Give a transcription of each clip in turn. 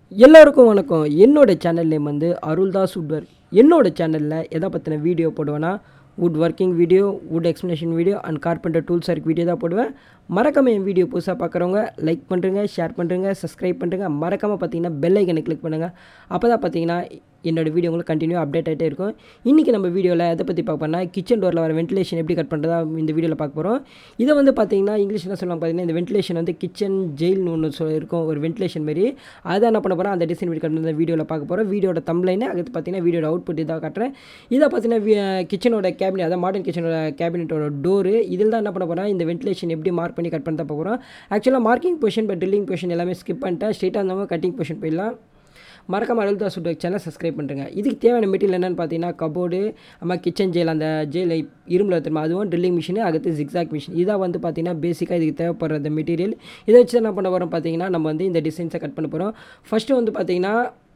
எல்லாருக்கும் வணக்கம் என்னோட சேனல் நேம் வந்து அருள்தாஸ் வுட் ஒர்க் என்னோட சேனலில் எதை பற்றின வீடியோ போடுவேன்னா wood working video wood explanation video and carpenter tools work video தான் போடுவேன் மறக்காம என் வீடியோ புதுசாக பார்க்குறவங்க லைக் பண்ணுறங்க ஷேர் பண்ணுறங்க சப்ஸ்கிரைப் பண்ணுறங்க மறக்காமல் பார்த்தீங்கன்னா பெல் ஐக்கனை கிளிக் பண்ணுங்கள் அப்போ தான் பார்த்தீங்கன்னா என்னோடய வீடியோ உங்களுக்கு கண்டினியூ அப்டேட் ஆகிட்டே இருக்கும் இன்றைக்கி நம்ம வீடியோவில் எதை பற்றி பார்க்க போனால் கிச்சன் டோரில் வர வென்டிலேஷன் எப்படி கட் பண்ணுறதா இந்த வீடியோவில் பார்க்க போகிறோம் இதை வந்து பார்த்தீங்கன்னா இங்கிலீஷில் சொல்லுவாங்க பார்த்தீங்கன்னா இந்த வென்டிலேஷன் வந்து கிச்சன் ஜெயில்னு ஒன்று சொல் இருக்கும் ஒரு வென்டிலேஷன் மாரி அதை என்ன பண்ண போகிறோம் அந்த டிசைன் வீடியோ கட் பண்ணி வீடியோவில் பார்க்க போகிறோம் வீடியோட தம்ப்ளைனு அடுத்து பார்த்தீங்கன்னா வீடியோட அவுட்புட் இதாக காட்டுறேன் இதை பார்த்தீங்கன்னா கிச்சனோட கேபினெட் அதாவது மாடர்ன் கிச்சனோட கேபினெட்டோட டோரு இதில் தான் என்ன பண்ண போகிறோம் இந்த வென்டிலேஷன் எப்படி மார்க் பண்ணி கட் பண்ண தான் போகிறோம் ஆக்சுவலாக marking position but drilling position எல்லாமே ஸ்கிப் பண்ணிட்டேன் ஸ்ட்ரெயிட்டாக இருந்தவங்க கட்டிங் பொசிஷன் போயிடலாம் மறக்காம அழுதா சுட்டு சேனல் சப்ஸ்கிரைப் பண்ணுறேங்க இதுக்கு தேவையான மெட்டீரியல் என்னென்னு பார்த்தீங்கன்னா கபோர்டு நம்ம கிச்சன் ஜெயில் அந்த ஜெயில் இரும்பில் திரும்ப அதுவும் ட்ரில்லிங் மிஷின் அடுத்து ஜிக்ஸாக் மிஷின் இதாக வந்து பார்த்தீங்கன்னா பேசிக்காக இதுக்கு தேவைப்படுற அந்த மெட்டீரியல் இதை வச்சு என்ன பண்ண போகிறோம் பார்த்தீங்கன்னா நம்ம வந்து இந்த டிசைன்ஸை கட் பண்ண போகிறோம் ஃபஸ்ட்டு வந்து பார்த்தீங்கன்னா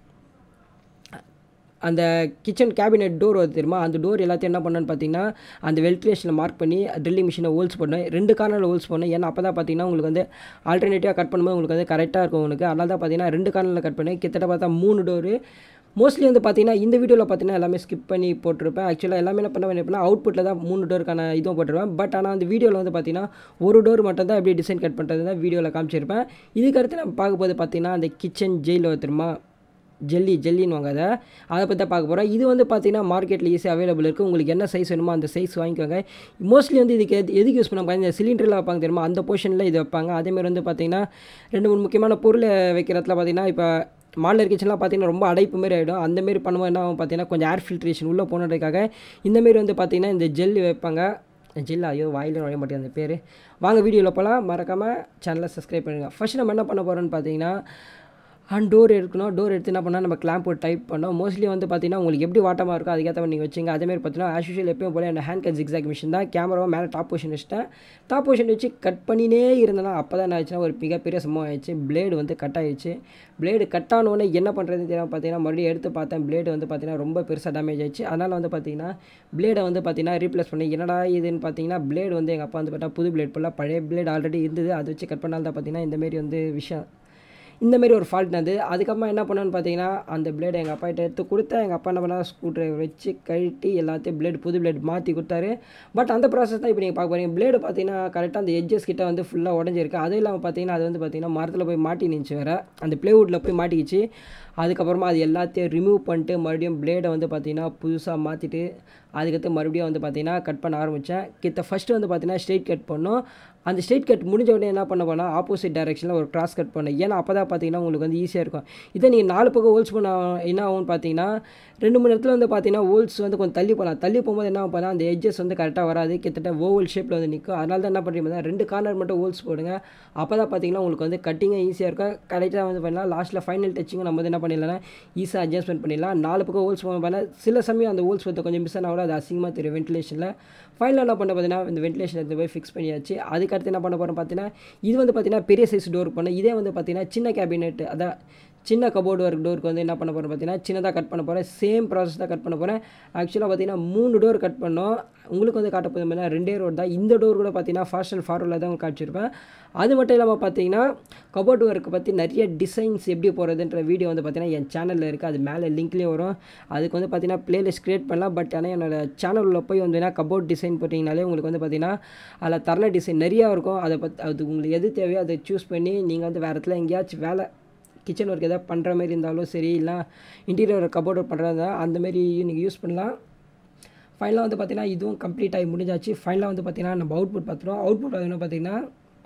அந்த கிச்சன் கேபினெட் டோர் வருது தெரியுமா அந்த டோர் எல்லாத்தையும் என்ன பண்ணணும்னு பார்த்தீங்கன்னா அந்த வெல்டிலேஷனில் மார்க் பண்ணி ட்ரில்லிங் மிஷினை ஹோல்ஸ் பண்ணேன் ரெண்டு கார்னரில் ஹோல்ஸ் பண்ணேன் ஏன்னா அப்போ தான் பார்த்தீங்கன்னா உங்களுக்கு வந்து ஆல்டர்னேட்டிவாக கட் பண்ணும்போது உங்களுக்கு வந்து கரெக்டாக இருக்கும் உங்களுக்கு அதனால தான் பார்த்தீங்கன்னா ரெண்டு கார்னரில் கட் பண்ணி கிட்டத்தட்ட பார்த்தா மூணு டோரு மோஸ்ட்லி வந்து பார்த்தீங்கன்னா இந்த வீடியோவில் பார்த்தீங்கன்னா எல்லாமே ஸ்கிப் பண்ணி போட்டிருப்பேன் ஆக்சுவலாக எல்லாமே என்ன பண்ண வேண்டியப்பா அவுட்புட்டில் தான் மூணு டோருக்கான இதுவும் போட்டிருப்பேன் பட் ஆனால் அந்த வீடியோவில் வந்து பார்த்தீங்கன்னா ஒரு டோர் மட்டும் தான் எப்படி டிசைன் கட் பண்ணுறது தான் வீடியோவில் காமிச்சிருப்பேன் இதுக்கு அடுத்து நம்ம பார்க்கும்போது பார்த்தீங்கன்னா அந்த கிச்சன் ஜெயில் தெரியுமா ஜெல்லி ஜெல்லின்னு வாங்க அதை அதை பற்றி தான் பார்க்க போகிறோம் இது வந்து பார்த்தீங்கன்னா மார்க்கெட்டில் ஈஸியாக அவைலபிள் இருக்குது உங்களுக்கு என்ன சைஸ் வேணுமோ அந்த சைஸ் வாங்கிக்கோங்க மோஸ்ட்லி வந்து இதுக்கு எது எதுக்கு யூஸ் பண்ணுவாங்க இந்த சிலிண்டரில் வைப்பாங்க தெரியுமா அந்த போர்ஷனில் இது வைப்பாங்க அதேமாதிரி வந்து பார்த்தீங்கன்னா ரெண்டு மூணு முக்கியமான பொருள் வைக்கிற இடத்துல பார்த்தீங்கன்னா இப்போ மாடலர் கிச்சன்லாம் பார்த்தீங்கன்னா ரொம்ப அடைப்பு மாரி ஆகிடும் அந்தமாரி பண்ணும்போது என்ன ஆகும் பார்த்தீங்கன்னா கொஞ்சம் ஏர் ஃபில்ட்ரேஷன் உள்ளே போனதுக்காக இந்தமாரி வந்து பார்த்தீங்கன்னா இந்த ஜெல் வைப்பாங்க ஜில்லா ஐயோ வாயில் நுழைய மாட்டேன் அந்த பேர் வாங்க வீடியோவில் போகலாம் மறக்காமல் சேனலை சப்ஸ்கிரைப் பண்ணுங்கள் ஃபஸ்ட் நம்ம என்ன பண்ண போகிறோம்னு பார்த்தீங்கன்னா அண்ட் டோர் எடுக்கணும் டோர் எடுத்து என்ன பண்ணால் நம்ம கிளாம்ப் போட்டு டைப் பண்ணோம் மோஸ்ட்லி வந்து பார்த்தீங்கன்னா உங்களுக்கு எப்படி வாட்டமாக இருக்கோ அதுக்கேற்ற மாதிரி நீங்கள் வச்சுங்க அதேமாதிரி பார்த்தீங்கன்னா ஆஸ் யூஷுவல் எப்பயும் போல அந்த ஹேண்ட் கட் ஜிக்ஸாக் மிஷின் தான் கேமராவை மேலே டாப் பொசிஷன் வச்சுட்டேன் டாப் பொசிஷன் வச்சு கட் பண்ணினே இருந்தேன்னா அப்போ தான் என்ன ஆச்சுன்னா ஒரு மிகப்பெரிய சம்பவம் ஆயிடுச்சு பிளேடு வந்து கட் ஆயிடுச்சு பிளேடு கட் ஆனோடனே என்ன பண்ணுறதுன்னு தெரியாமல் பார்த்தீங்கன்னா மறுபடியும் எடுத்து பார்த்தேன் பிளேடு வந்து பார்த்தீங்கன்னா ரொம்ப பெருசாக டேமேஜ் ஆயிடுச்சு அதனால் வந்து பார்த்தீங்கன்னா பிளேடை வந்து பார்த்தீங்கன்னா ரீப்ளேஸ் பண்ணி என்னடா இதுன்னு பார்த்தீங்கன்னா பிளேடு வந்து எங்கள் அப்பா வந்து பார்த்தா புது பிளேட் போல பழைய பிளேட் ஆல்ரெடி இருந்தது அதை வச்சு கட் பண்ணால் தான் பார்த்தீங்கன்னா இந்தமாரி வந்து விஷயம் இந்தமாரி ஒரு ஃபால்ட் அது அதுக்கப்புறமா என்ன பண்ணேன்னு பார்த்தீங்கன்னா அந்த பிளேடு எங்கள் அப்பா கிட்ட எடுத்து கொடுத்தா எங்கள் அப்பா என்ன பண்ணால் ஸ்க்ரூ ட்ரைவர் வச்சு கழட்டி எல்லாத்தையும் பிளேடு புது பிளேட் மாற்றி கொடுத்தாரு பட் அந்த ப்ராசஸ் தான் இப்போ நீங்கள் பார்க்க போகிறீங்க பிளேடு பார்த்தீங்கன்னா கரெக்டாக அந்த எட்ஜஸ் கிட்ட வந்து ஃபுல்லாக உடஞ்சிருக்கு அதுவும் இல்லாமல் பார்த்தீங்கன்னா அது வந்து பார்த்தீங்கன்னா மரத்தில் போய் மாட்டி நின்றுச்சு வேறு அந்த ப்ளேவுட்டில் போய் மாட்டிக்கிச்சு அதுக்கப்புறமா அது எல்லாத்தையும் ரிமூவ் பண்ணிட்டு மறுபடியும் பிளேடை வந்து பார்த்தீங்கன்னா புதுசாக மாற்றிட்டு அதுக்கடுத்து மறுபடியும் வந்து பார்த்தீங்கன்னா கட் பண்ண ஆரம்பித்தேன் கிட்ட ஃபஸ்ட்டு வந்து பார்த்தீங்கன்னா ஸ்ட்ரெயிட் கட் பண்ணோம் அந்த ஸ்ட்ரெயிட் கட் முடிஞ்ச உடனே என்ன பண்ண போனால் ஆப்போசிட் டேரெக்ஷனில் ஒரு கிராஸ் கட் பண்ணேன் ஏன்னா அப்போ தான் பார்த்தீங்கன்னா உங்களுக்கு வந்து ஈஸியாக இருக்கும் இதை நீங்கள் நாலு பக்கம் ஹோல்ஸ் பண்ண என்ன ஆகும்னு பார்த்தீங்கன்னா ரெண்டு மணி நேரத்தில் வந்து பார்த்தீங்கன்னா ஹோல்ஸ் வந்து கொஞ்சம் தள்ளி போகலாம் தள்ளி போகும்போது என்ன ஆகும் அந்த எட்ஜஸ் வந்து கரெக்டாக வராது கிட்டத்தட்ட ஓவல் ஷேப்பில் வந்து நிற்கும் அதனால தான் என்ன பண்ணுறீங்க ரெண்டு கார்னர் மட்டும் ஹோல்ஸ் போடுங்க அப்போ தான் பார்த்தீங்கன்னா உங்களுக்கு வந்து கட்டிங்காக ஈஸியாக இருக்கும் கரெக்டாக வந்து பண்ணலாம் லாஸ்ட்டில் ஃபைனல் டச்சிங்கும் நம்ம வந்து என்ன பண்ணிடலாம் ஈஸியாக அட்ஜஸ்ட்மெண்ட் பண்ணிடலாம் நாலு பக்கம் ஹோல்ஸ் போக பண்ணால் சில சமயம் அந்த ஹோல்ஸ் வந்து கொஞ்சம் மிஸ் ஆனால் கூட அது அசிங்கமாக தெரியும் வென்டிலேஷனில் ஃபைனல் என்ன பண்ண பார்த்தீங்கன்னா இந்த வென்டிலேஷன் எடுத்து போய் ஃபிக்ஸ் பண்ணியாச்சு அதுக்கடுத்து என்ன பண்ண போகிறோம் பார்த்தீங்கன்னா இது வந்து பார்த்தீங்கன்னா பெரிய சைஸ் டோர் பண்ண இதே வந்து பார்த்தீங்கன்னா சின்ன கேபினெட் அதான் சின்ன கபோர்டு ஒர்க் டோருக்கு வந்து என்ன பண்ண போகிறேன் பார்த்தீங்கன்னா சின்னதாக கட் பண்ண போகிறேன் சேம் ப்ராசஸ் தான் கட் பண்ண போகிறேன் ஆக்சுவலாக பார்த்தீங்கன்னா மூணு டோர் கட் பண்ணோம் உங்களுக்கு வந்து காட்ட போதும் ரெண்டே ரோடு தான் இந்த டோர் கூட பார்த்தீங்கன்னா ஃபாஸ்ட் அண்ட் ஃபார்வர்டில் தான் காட்சிருப்பேன் அது மட்டும் இல்லாமல் பார்த்தீங்கன்னா கபோர்டு ஒர்க்கு பற்றி நிறைய டிசைன்ஸ் எப்படி போகிறதுன்ற வீடியோ வந்து பார்த்தீங்கன்னா என் சேனலில் இருக்குது அது மேலே லிங்க்லேயே வரும் அதுக்கு வந்து பார்த்தீங்கன்னா ப்ளேலிஸ்ட் க்ரியேட் பண்ணலாம் பட் ஆனால் என்னோட சேனலில் போய் வந்து கபோர்ட் டிசைன் போட்டிங்கனாலே உங்களுக்கு வந்து பார்த்தீங்கன்னா அதில் தரல டிசைன் நிறையா இருக்கும் அதை பற்றி அது உங்களுக்கு எது தேவையோ அதை சூஸ் பண்ணி நீங்கள் வந்து வேறு இடத்துல எங்கேயாச்சும் வேலை கிச்சன் ஒர்க் எதாவது பண்ணுற மாதிரி இருந்தாலும் சரி இல்லை இன்டீரியர் கபோர்ட் ஒர்க் பண்ணுறதா அந்தமாரி நீங்கள் யூஸ் பண்ணலாம் ஃபைனலாக வந்து பார்த்தீங்கன்னா இதுவும் கம்ப்ளீட் ஆகி முடிஞ்சாச்சு ஃபைனலாக வந்து பார்த்தீங்கன்னா நம்ம அவுட்புட் பார்த்துருவோம் அவுட்புட் வந்து பார்த்தீங்கன்னா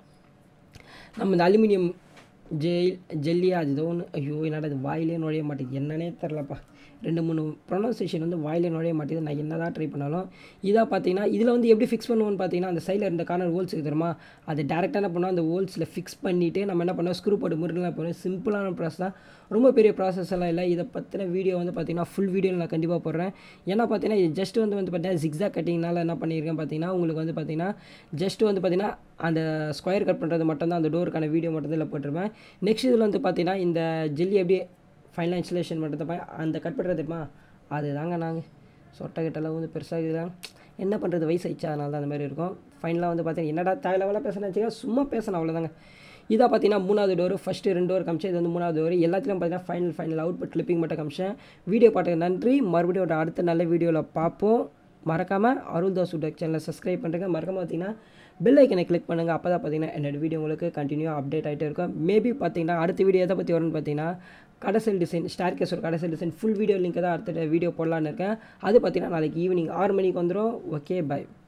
நம்ம இந்த அலுமினியம் ஜெல் ஜெல்லியா அது ஏதோ ஒன்று ஐயோ என்னடா இது வாயிலே நுழைய மாட்டேங்குது என்னன்னே தெரிலப்பா ரெண்டு மூணு ப்ரொனன்சியேஷன் வந்து வாயிலே நுழைய மாட்டேங்குது நான் என்ன தான் ட்ரை பண்ணாலும் இதாக பார்த்தீங்கன்னா இதில் வந்து எப்படி ஃபிக்ஸ் பண்ணுவோம்னு பார்த்தீங்கன்னா அந்த சைடில் இருந்த கார்னர் ஹோல்ஸ் தெரியுமா அது டேரெக்டாக என்ன பண்ணுவோம் அந்த ஹோல்ஸில் ஃபிக்ஸ் பண்ணிவிட்டு நம்ம என்ன பண்ணோம் ஸ்க்ரூ போட்டு முருகலாம் போகிறோம் சிம்பிளான ப்ராசஸ் தான் ரொம்ப பெரிய ப்ராசஸ் எல்லாம் இல்லை இதை பற்றின வீடியோ வந்து பார்த்தீங்கன்னா ஃபுல் வீடியோ நான் கண்டிப்பாக போடுறேன் ஏன்னா பார்த்தீங்கன்னா இது ஜஸ்ட் வந்து வந்து பார்த்தீங்கன்னா ஜிக்ஸாக் கட்டிங்னால என்ன பண்ணியிருக்கேன் பார்த்தீங்கன்னா உங்களுக்கு வந்து பார்த்தீங்கன்னா ஜஸ்ட் வந்து பார்த்தீங்கன்னா அந்த ஸ்கொயர் கட் பண்ணுறது மட்டும் தான் அந்த டோருக்கான வீடியோ மட்டும் தான் இதில் போட்டிருப்பேன் நெக்ஸ்ட் இதில் வந்து பார்த்தீங்கன்னா இந்த ஜெல்லி எப்படி ஃபைனலாக இன்ஸ்டலேஷன் பண்ணுறத அந்த கட் பண்ணுறது தெரியுமா அது தாங்க நாங்கள் சொட்டை கிட்டலாம் வந்து பெருசாக இதுதான் என்ன பண்ணுறது வயசு ஆயிடுச்சு அதனால தான் அந்த மாதிரி இருக்கும் ஃபைனலாக வந்து பார்த்தீங்கன்னா என்னடா தேவையில்லாமல் பேசினா வச்சுக்க சும்மா பேசணும் அவ்வளோதாங்க இதை பார்த்தீங்கன்னா மூணாவது டோர் ஃபஸ்ட்டு ரெண்டு டோர் காமிச்சேன் இது வந்து மூணாவது டோர் எல்லாத்துலையும் பார்த்தீங்கன்னா final final output clipping மட்டும் காமிச்சேன் வீடியோ பார்த்துக்கு நன்றி மறுபடியும் ஒரு அடுத்த நல்ல வீடியோவில் பார்ப்போம் மறக்காமல் அருள்தாஸ் உடக் சேனலை சப்ஸ்கிரைப் பண்ணுறேங்க மறக்காமல் பார்த்தீங்கன்னா பெல் ஐக்கனை கிளிக் பண்ணுங்கள் அப்போ தான் பார்த்தீங்கன்னா என்னோடய வீடியோ உங்களுக்கு கண்டினியூ அப்டேட் ஆகிட்டே இருக்கும் மேபி பார்த்தீங்கன்னா அடுத்த வீடியோ எதை பற்றி வரும்னு பார்த்தீங்கன்னா கடைசல் டிசைன் ஸ்டார் கேஸோட கடைசல் டிசைன் ஃபுல் வீடியோ லிங்க் தான் அடுத்த வீடியோ போடலான்னு இருக்கேன் அது பார்த்தீங்கன்னா நாளைக்கு ஈவினிங் ஆறு மணிக்கு வந்துடும் ஓகே பை